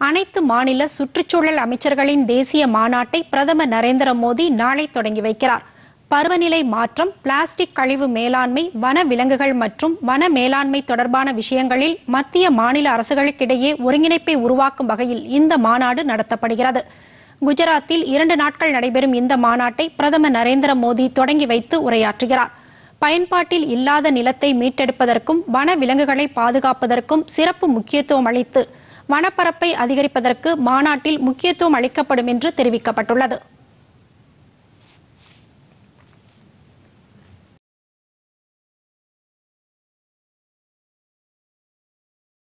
அனைத்து மாநில சுற்றுச்சூழல் அமைச்சர்களின் தேசிய மாநாட்டை பிரதமர் நரேந்திர மோடி நாளை தொடங்கி வைக்கிறார் பருவநிலை மாற்றம் பிளாஸ்டிக் கழிவு மேலாண்மை வன விலங்குகள் மற்றும் வன மேலாண்மை தொடர்பான விஷயங்களில் மத்திய மாநில அரசுகளுக்கிடையே ஒருங்கிணைப்பை உருவாக்கும் வகையில் இந்த மாநாடு நடத்தப்படுகிறது குஜராத்தில் இரண்டு நாட்கள் நடைபெறும் இந்த மாநாட்டை பிரதமர் நரேந்திர மோடி தொடங்கி வைத்து உரையாற்றுகிறார் பயன்பாட்டில் இல்லாத நிலத்தை மீட்டெடுப்பதற்கும் வன விலங்குகளை பாதுகாப்பதற்கும் சிறப்பு முக்கியத்துவம் அளித்து வனப்பரப்பை அதிகரிப்பதற்கு மாநாட்டில் முக்கியத்துவம் அளிக்கப்படும் என்று தெரிவிக்கப்பட்டுள்ளது